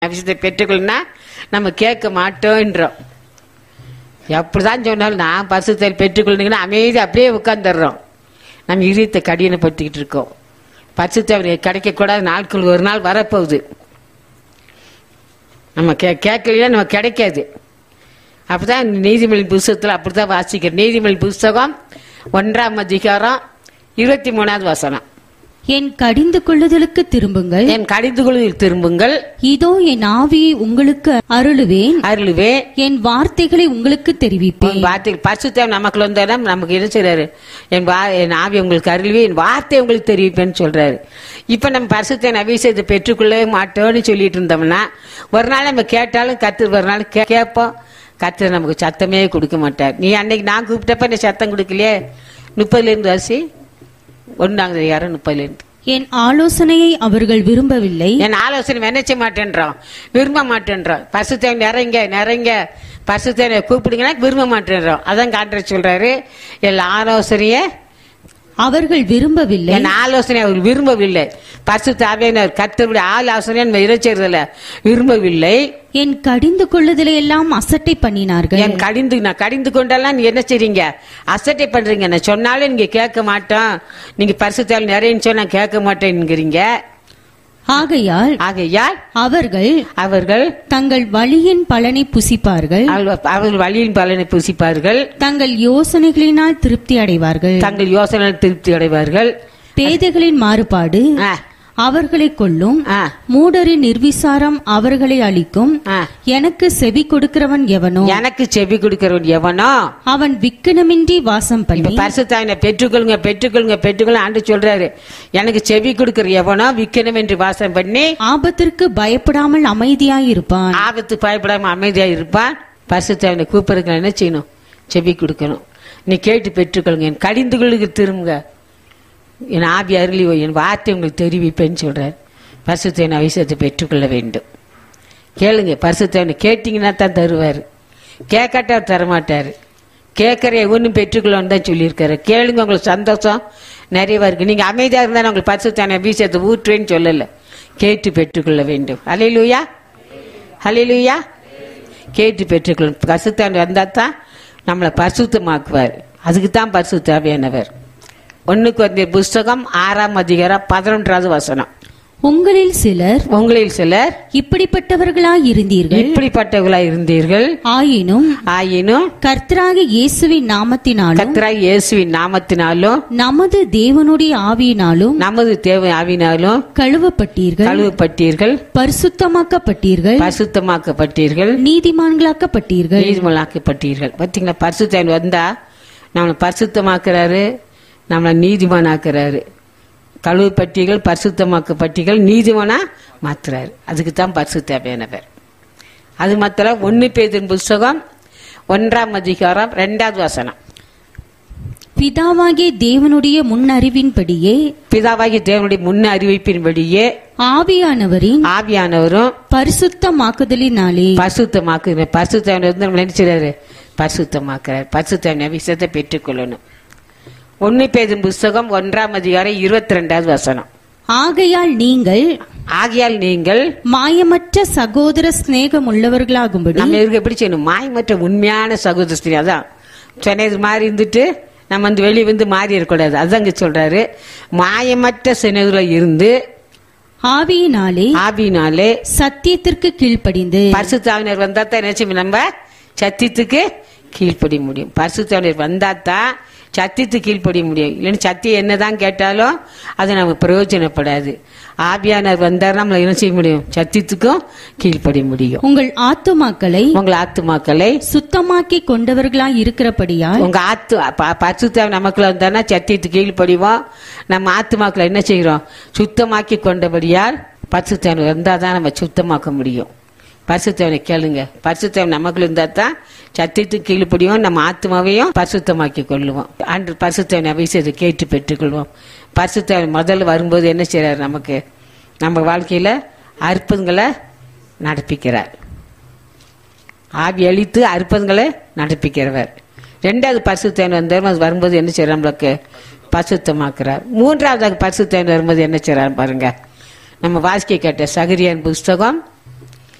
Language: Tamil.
விஷயத்தை பெற்றுக்கொள்ளனா நம்ம கேட்க மாட்டோன்றோம் எப்படிதான் சொன்னாலும் நான் பரிசுத்தல் பெற்றுக்கொள்ளீங்கன்னா அமைதி அப்படியே உட்காந்துடுறோம் நம்ம இதயத்தை கடினப்படுத்திக்கிட்டு இருக்கோம் பரிசுத்தவனை கிடைக்கக்கூடாத நாட்கள் ஒரு நாள் வரப்போகுது நம்ம கே கேட்கலையா நம்ம கிடைக்காது அப்படிதான் நீதிமொழி புஸ்தகத்தில் அப்படிதான் வாசிக்கிறேன் நீதிமொழி புஸ்தகம் ஒன்றாம் அதிகாரம் இருபத்தி மூணாவது வசனம் என் கடிந்து கொள்ளுதலுக்கு திரும்புங்கள் என் கடிந்துகளில் திரும்புங்கள் இதோ என் ஆவியை உங்களுக்கு அருளுவேன் அருளுவே என் வார்த்தைகளை உங்களுக்கு தெரிவிப்பேன் உன் வார்த்தை பரிசுத்தம் நமக்குள்ள வந்தா நமக்கு என்ன செய்றாரு என் வா என் ஆவி உங்களுக்கு அருள்வே என் வார்த்தை உங்களுக்கு தெரிவிப்பேன்னு சொல்றாரு இப்ப நம்ம பரிசுத்த அபிஷேகத்தை பெற்றுக்கொள்ளவே மாட்டோம்னு சொல்லிட்டு இருந்தோம்னா ஒரு நாள் நம்ம கேட்டாலும் கத்து ஒரு நாள் கே- கேட்போம் கத்து நமக்கு சத்தமே கொடுக்க மாட்டார் நீ அன்னைக்கு நான் கூப்பிட்டப்ப நீ சத்தம் கொடுக்கலையே முப்பதுல இருந்து வாசி ஒன்னாங்க யாரும் முப்பதுல இருந்து என் ஆலோசனையை அவர்கள் விரும்பவில்லை என் ஆலோசனை நினைச்ச மாட்டேன்றோம் விரும்ப மாட்டேன்றோம் பசுத்தை நிறைங்க நிறைங்க பசுத்தை கூப்பிடுங்கன்னா விரும்ப மாட்டேன்றோம் அதான் காட்டுற சொல்றாரு என் ஆலோசனைய அவர்கள் விரும்பவில்லை என் ஆலோசனை அவர் விரும்பவில்லை பசு தாவியனர் கத்தருடைய ஆலோசனை நம்ம இறைச்சறதில்ல விரும்பவில்லை என் கடிந்து கொள்ளுதலை எல்லாம் அசட்டை பண்ணினார்கள் என் கடிந்து நான் கடிந்து கொண்டெல்லாம் நீ என்ன செய்றீங்க அசட்டை பண்றீங்க நான் சொன்னாலும் நீங்க கேட்க மாட்டோம் நீங்க பரிசுத்தால் நிறையன்னு சொன்னா கேட்க மாட்டேங்கிறீங்க ஆகையால் ஆகையால் அவர்கள் அவர்கள் தங்கள் வழியின் பலனை புசிப்பார்கள் அவர்கள் அவர்கள் வழியின் பலனை புசிப்பார்கள் தங்கள் யோசனைகளினால் திருப்தி அடைவார்கள் தங்கள் யோசனை திருப்தி அடைவார்கள் பேதைகளின் மாறுபாடு ஆ, அவர்களை கொல்லும் ஆ, மூடரின் நிர்விசாரம் அவர்களை அழிக்கும் ஆ. எனக்கு செவி கொடுக்கிறவன் எவனோ எனக்கு செவி கொடுக்கிறவன் எவனோ அவன் விக்கனமின்றி வாசம் இப்ப பண்ணி பரிசுத்தாயின பெற்றுக்கொள்ளுங்க பெற்றுக்கொள்ளுங்க பெற்றுக்கொள்ள ஆண்டு சொல்றாரு எனக்கு செவி கொடுக்கிற எவனோ விக்கணும் என்று வாசம் பண்ணி ஆபத்திற்கு பயப்படாமல் அமைதியாயிருப்பான் ஆபத்து பயப்படாம அமைதியா இருப்பான் பரிசுத்தாவினை கூப்பிடுங்க என்ன செய்யணும் செவி கொடுக்கணும் நீ கேட்டு பெற்றுக்கொள்ளுங்க என் கடிந்துகளுக்கு திரும்புங்க என் ஆவி அருளி என் வார்த்தை உங்களுக்கு தெரிவிப்பேன்னு சொல்றாரு பரிசுத்தாவின் அவசியத்தை பெற்றுக்கொள்ள வேண்டும் கேளுங்க பரிசுத்தாவினை கேட்டீங்கன்னா தான் தருவார் கேட்காட்டா அவர் தரமாட்டாரு கேட்கற ஒன்றும் பெற்றுக்கொள்ளணும் தான் சொல்லியிருக்காரு கேளுங்க உங்களுக்கு சந்தோஷம் நிறையவா இருக்கு நீங்க அமைதியா இருந்தா நான் உங்களுக்கு பரிசுத்தான அபிஷேகத்தை ஊற்றுவேன்னு சொல்லல கேட்டு பெற்றுக்கொள்ள வேண்டும் அலையிலுயா ஹalleluya கேட்டு பெற்றுக்கொள்ளும் பரிசுத்தான் வந்தால் தான் நம்மளை பரிசுத்தமாக்குவார் அதுக்கு தான் பரிசுத்தாவியானவர் ஒன்றுக்கு வந்த புஸ்தகம் ஆறாம் அதிகாரம் பதினொன்றாவது வசனம் உங்களில் சிலர் உங்களில் சிலர் இப்படிப்பட்டவர்களாய் இருந்தீர்கள் இப்படிப்பட்டவர்களாக இருந்தீர்கள் ஆயினும் ஆயினும் கர்த்தராக இயேசுவின் நாமத்தினாலும் கர்த்தராய் இயேசுவின் நாமத்தினாலும் நமது தேவனுடைய ஆவியினாலும் நமது தேவை ஆவினாலும் கழுவப்பட்டீர்கள் கழுவப்பட்டீர்கள் பரிசுத்தமாக்கப்பட்டீர்கள் பரிசுத்தமாக்கப்பட்டீர்கள் நீதிமான்களாக்கப்பட்டீர்கள் நீதிமலாக்கப்பட்டீர்கள் பார்த்தீங்களா பரிசுத்தன் வந்தா நம்மளை பரிசுத்தமாக்குறாரு நம்மளை நீதிமானாக்குறாரு கழுவுப்பட்டிகள் பரிசுத்தமாக்கப்பட்டிகள் நீதிமானா மாத்துறாரு அதுக்கு தான் பரிசுத்தாவியானவர் அது மாத்திரம் ஒன்னு பேதின் புஸ்தகம் ஒன்றாம் அதிகாரம் ரெண்டாவது வசனம் பிதாவாகிய தேவனுடைய முன்னறிவின்படியே பிதாவாகி தேவனுடைய முன்ன அறிவிப்பின்படியே ஆவியானவரின் ஆவியானவரும் பரிசுத்தமாக்குதலினாலே பரிசுத்தமாக்குற பரிசுத்தவனை வந்து நம்ம நினைச்சிடாரு பரிசுத்தமாக்குறார் பரிசுத்தவன் அபிஷேகத்தை பெற்றுக்கொள்ளணும் ஒன்னு பேதும் புஸ்தகம் ஒன்றாம் அதிகாரம் இருபத்தி ரெண்டாவது வசனம் ஆகையால் நீங்கள் ஆகையால் நீங்கள் மாயமற்ற சகோதர சிநேகம் உள்ளவர்களாகும்படி நம்ம இவருக்கு எப்படி செய்யணும் மாயமற்ற உண்மையான சகோதரி அதான் சொன்னது மாதிரி இருந்துட்டு நம்ம வந்து வெளியே வந்து மாறி இருக்கக்கூடாது அதான் இங்க சொல்றாரு மாயமற்ற சினதுல இருந்து ஆவியினாலே ஆவினாலே சத்தியத்திற்கு கீழ்ப்படிந்து பரிசுத்தாவினர் வந்தா தான் என்ன செய்யும் நம்ம சத்தியத்துக்கு கீழ்ப்படிய முடியும் பரிசுத்தாவினர் வந்தா தான் சத்தியத்துக்கு கீழ்ப்படிய முடியும் இல்லைன்னு சத்தியம் என்னதான் கேட்டாலும் அது நமக்கு பிரயோஜனப்படாது ஆவியானர் வந்தார் நம்மள என்ன செய்ய முடியும் சத்தியத்துக்கும் கீழ்ப்படிய முடியும் உங்கள் ஆத்துமாக்களை உங்கள் ஆத்துமாக்களை சுத்தமாக்கி கொண்டவர்களாய் இருக்கிறபடியால் உங்க ஆத்து ப- பரிசுத்தாவி நமக்குள்ள வந்தானா சத்தியத்துக்கு கீழ்ப்படிவோம் நம்ம ஆத்துமாக்களை என்ன செய்கிறோம் சுத்தமாக்கி கொண்டபடியால் பரிசுத்தாவி வந்தால் தான் நம்ம சுத்தமாக்க முடியும் பரிசுத்தவனை கேளுங்க பரிசுத்தவன் நமக்குள்ள இருந்தா தான் சத்தியத்துக்கு கீழ்ப்படியும் நம்ம ஆத்மாவையும் பரிசுத்தமாக்கி கொள்ளுவோம் அன்று பரிசுத்தவன் அபிஷேகத்தை கேட்டு பெற்றுக்கொள்வோம் பரிசுத்தவன் முதல்ல வரும்போது என்ன செய்றார் நமக்கு நம்ம வாழ்க்கையில அற்புதங்களை நடப்பிக்கிறார் ஆவி அழித்து அற்புதங்களை நடப்பிக்கிறவர் ரெண்டாவது பரிசுத்தேன் வந்தார் வரும்போது என்ன செய்யறார் நம்மளுக்கு பரிசுத்தமாக்குறார் மூன்றாவது பரிசுத்தேன் வரும்போது என்ன செய்யறார் பாருங்க நம்ம வாசிக்க கேட்ட சகரியான் புஸ்தகம்